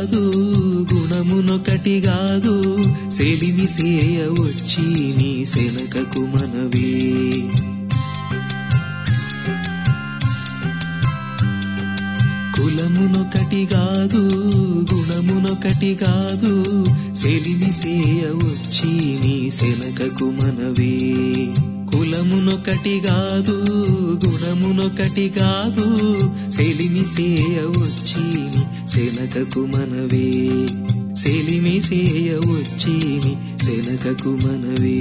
కాదు గుణమునొకటి కాదు సెలిమి సేయ వచ్చి నీ శనకకు మనవే కులమునొకటి కాదు గుణమునొకటి కాదు సెలిమి సేయ వచ్చి నీ శనకకు మనవే కులమునొకటి కాదు గుణమునొకటి కాదు సెలిమి సేయ వచ్చి నీ శనకకు మనవే సెలిమి సేయ వచ్చి నీ శనకకు మనవే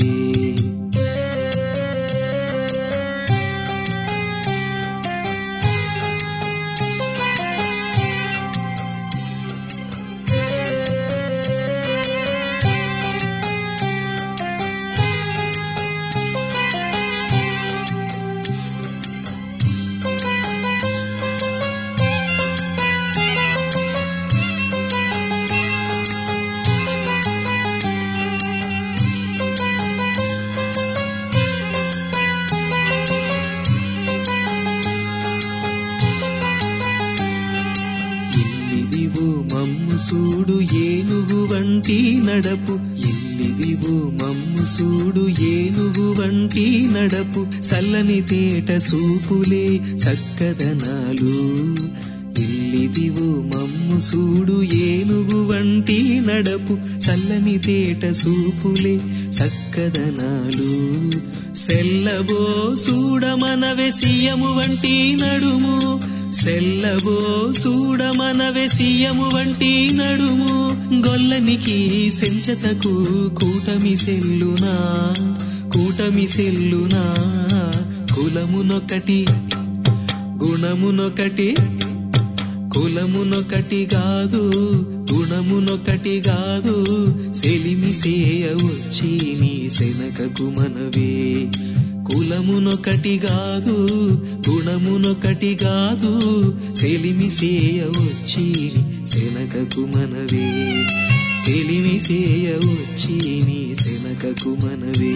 ఎల్లిదివు మమ్ము సూడు ఏనుగు వంటి నడపు ఎల్లిదివు మమ్ము సూడు ఏనుగు వంటి నడపు సల్లని తేట సూపులే చక్కదనాలు ఎల్లిదివు మమ్ము సూడు ఏనుగు వంటి నడపు చల్లని తేట సూపులే చక్కదనాలు సెల్లబో సూడమనవే సియము వంటి నడుము సెల్లబో సూడమనవే సియము వంటి నడుము గొల్లనికి సెంచతకు కూటమి సెల్లునా కూటమి సెల్లునా కులమునొకటి గుణమునొకటి కులమునొకటి కాదు గుణమునొకటి కాదు సెలిమి సేయ వచ్చి నీ శనకకు మనవే కులమునొకటి కాదు గుణమునొకటి కాదు సెలిమి సేయ వచ్చి నీ శనకకు మనవే సెలిమి సేయ వచ్చి నీ శనకకు మనవే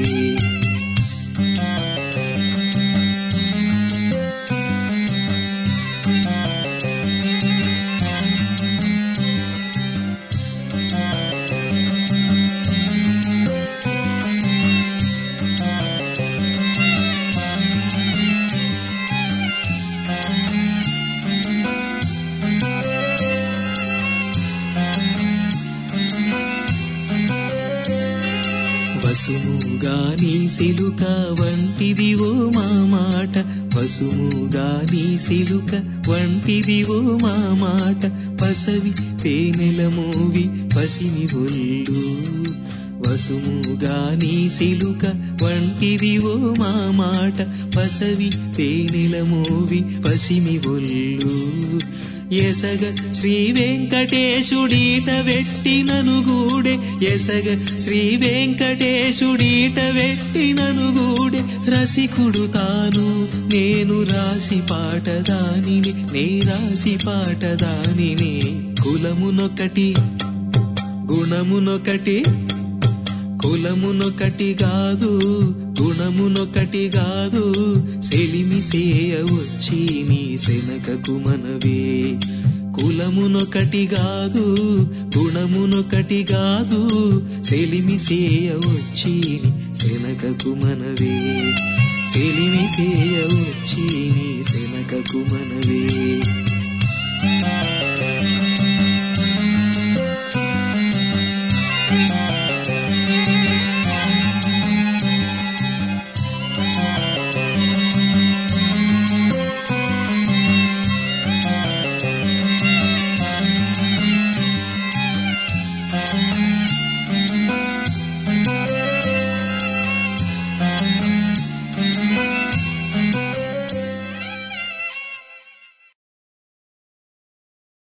వసుముగాని సిలుక వంటిదివో మా మాట వసుముగాని సిలుక వంటిదివో మా మాట పసవి తేనెల మోవి పసిమి ఒళ్ళు వసుముగాని సిలుక వంటిదివో మా మాట పసవి తేనెల మోవి పసిమి ఒళ్ళు ఎసగ శ్రీ వెంకటేశుడీట వెట్టినను గూడే ఎసగ శ్రీ వెంకటేశుడీట వెట్టినను గూడే రసికుడు తాను నేను రాసి పాటదానిని నే రాసి పాటదానిని కులమునొకటి గుణమునొకటి కులమునొకటి కాదు గుణమునొకటి కాదు సెలిమి సేయ వచ్చి నీ శనకకు మనవే కులమునొకటి కాదు గుణమునొకటి కాదు సెలిమి సేయ వచ్చి నీ శనకకు మనవే సెలిమి సేయ వచ్చి నీ శనకకు మనవే